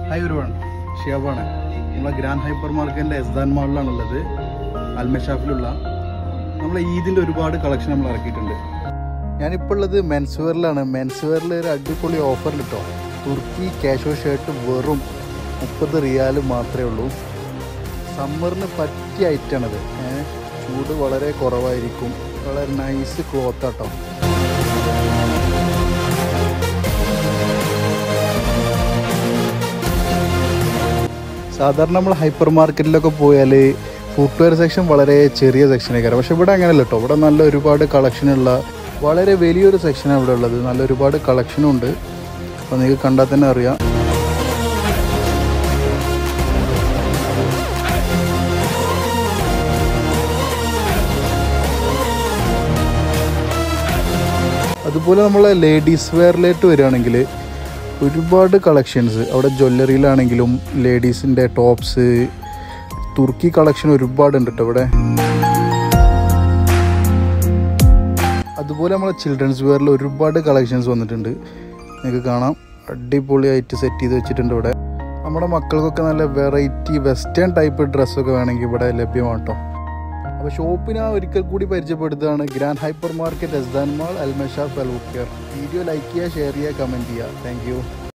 hi ഒരുവൺ ഷിയാബാണ് നമ്മളെ ഗ്രാൻഡ് ഹൈപ്പർ മാർക്കറ്റിൻ്റെ എസ്ദാൻ മാളിലാണുള്ളത് അൽമഷാഫിലുള്ള നമ്മളെ ഈദിൻ്റെ ഒരുപാട് കളക്ഷൻ നമ്മൾ ഇറക്കിയിട്ടുണ്ട് ഞാനിപ്പോൾ ഉള്ളത് മെൻസ് വെയറിലാണ് മെൻസ് വെയറിൽ ഒരു അടിപൊളി ഓഫറിൽ കിട്ടോ തുർക്കി കാഷോ ഷർട്ട് വെറും മുപ്പത് റിയാൽ മാത്രമേ ഉള്ളൂ സമ്മറിന് പറ്റിയ ഐറ്റാണത് ഏഹ് ചൂട് വളരെ കുറവായിരിക്കും വളരെ നൈസ് ക്ലോത്ത് ആട്ടോ സാധാരണ നമ്മൾ ഹൈപ്പർ മാർക്കറ്റിലൊക്കെ പോയാൽ ഫുട്വെയർ സെക്ഷൻ വളരെ ചെറിയ സെക്ഷനേക്കാരം പക്ഷെ ഇവിടെ അങ്ങനെയല്ല കേട്ടോ ഇവിടെ നല്ല ഒരുപാട് കളക്ഷനുള്ള വളരെ വലിയൊരു സെക്ഷനാണ് ഇവിടെ ഉള്ളത് നല്ല ഒരുപാട് കളക്ഷനും ഉണ്ട് അപ്പോൾ നിങ്ങൾക്ക് കണ്ടാൽ തന്നെ അറിയാം അതുപോലെ നമ്മൾ ലേഡീസ് വെയറിലേക്ക് വരികയാണെങ്കിൽ ഒരുപാട് കളക്ഷൻസ് അവിടെ ജ്വല്ലറിയിലാണെങ്കിലും ലേഡീസിൻ്റെ ടോപ്സ് തുർക്കി കളക്ഷൻ ഒരുപാടുണ്ട് കേട്ടോ ഇവിടെ അതുപോലെ നമ്മളെ ചിൽഡ്രൻസ് വെയറിൽ ഒരുപാട് കളക്ഷൻസ് വന്നിട്ടുണ്ട് നിങ്ങൾക്ക് കാണാം അടിപൊളിയായിട്ട് സെറ്റ് ചെയ്ത് വെച്ചിട്ടുണ്ട് ഇവിടെ നമ്മുടെ മക്കൾക്കൊക്കെ നല്ല വെറൈറ്റി വെസ്റ്റേൺ ടൈപ്പ് ഡ്രസ്സൊക്കെ വേണമെങ്കിൽ ഇവിടെ ലഭ്യമാണ് കേട്ടോ അപ്പോൾ ഷോപ്പിനെ ഒരിക്കൽ കൂടി പരിചയപ്പെടുത്തുകയാണ് grand hyper market Ezdan mall Al Mashaf Al Wukair video like ചെയ്യുക ഷെയർ ചെയ്യുക കമൻറ്റ് ചെയ്യുക താങ്ക്